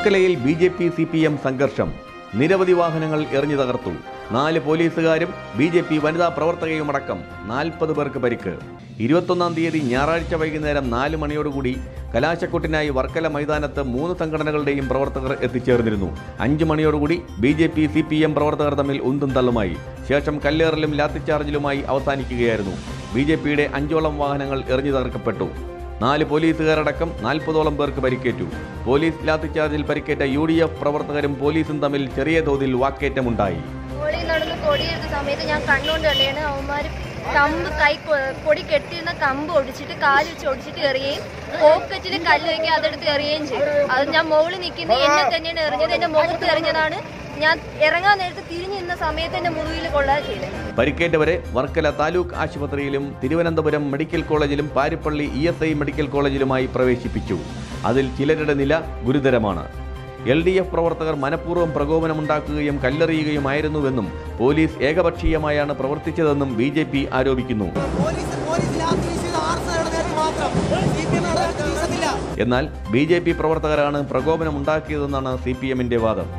വർക്കലയിൽ B J P C P M സംഘർഷം നിരവധി വാഹനങ്ങൾ എറിഞ്ഞു തകർത്തു നാല് പോലീസുകാരും ബി ജെ പി വനിതാ പ്രവർത്തകയുമടക്കം നാൽപ്പത് പേർക്ക് പരിക്ക് ഇരുപത്തൊന്നാം തീയതി ഞായറാഴ്ച വൈകുന്നേരം നാല് മണിയോടുകൂടി കലാശക്കൊട്ടിനായി വർക്കല മൈതാനത്ത് മൂന്ന് സംഘടനകളുടെയും പ്രവർത്തകർ എത്തിച്ചേർന്നിരുന്നു അഞ്ചു മണിയോടുകൂടി B J P C P M പ്രവർത്തകർ തമ്മിൽ ഉന്തും തള്ളുമായി ശേഷം കല്ലേറിലും ലാത്തിച്ചാർജിലുമായി അവസാനിക്കുകയായിരുന്നു ബി ജെ പിയുടെ അഞ്ചോളം വാഹനങ്ങൾ എറിഞ്ഞു തകർക്കപ്പെട്ടു നാല് പോലീസുകാരടക്കം നാൽപ്പതോളം പേർക്ക് പരിക്കേറ്റു പോലീസ് ലാത്തിച്ചാർജിൽ പരിക്കേറ്റ യു ഡി എഫ് പ്രവർത്തകരും പോലീസും തമ്മിൽ ചെറിയ തോതിൽ വാക്കേറ്റമുണ്ടായി ഹോളി നടന്ന് കൊടിയെടുത്ത സമയത്ത് ഞാൻ കണ്ണുകൊണ്ട് തന്നെയാണ് അവന്മാർ കമ്പ് കൈ കൊ- കൊടി കെട്ടിയിരുന്ന കമ്പ് ഒടിച്ചിട്ട് കാല് വെച്ച് ഒടിച്ചിട്ട് എറിയുകയും പോക്കറ്റിൽ കല്ല് വയ്ക്കുക അതെടുത്ത് എറിയുകയും ചെയ്തു അത് ഞാൻ മുകളിൽ നിൽക്കുന്ന എന്നെ തന്നെയാണ് എറിഞ്ഞത് എന്റെ മുഖത്ത് എറിഞ്ഞതാണ് ഞാൻ ഇറങ്ങാൻ നേരത്ത് തിരിഞ്ഞു നിന്ന സമയത്ത് എന്റെ മുറിവിൽ കൊള്ളാതെ ചെയ്തത് പരിക്കേറ്റവരെ വർക്കല താലൂക്ക് ആശുപത്രിയിലും തിരുവനന്തപുരം മെഡിക്കൽ കോളേജിലും Parippally E S I medical കോളേജിലുമായി പ്രവേശിപ്പിച്ചു അതിൽ ചിലരുടെ നില ഗുരുതരമാണ് എൽ ഡി എഫ് പ്രവർത്തകർ മനഃപൂർവ്വം പ്രകോപനമുണ്ടാക്കുകയും കല്ലെറിയുകയുമായിരുന്നുവെന്നും പോലീസ് ഏകപക്ഷീയമായാണ് പ്രവർത്തിച്ചതെന്നും ബി ജെ പി ആരോപിക്കുന്നു പോലീസ് പോലീസിൽ ആക്രമിച്ചത് ആർ എസ് ഐയുടെ നേർക്ക് മാത്രം സി പി എം വീശത്തില്ല എന്നാൽ ബി ജെ പി പ്രവർത്തകരാണ് പ്രകോപനമുണ്ടാക്കിയതെന്നാണ് സി പി എമ്മിന്റെ വാദം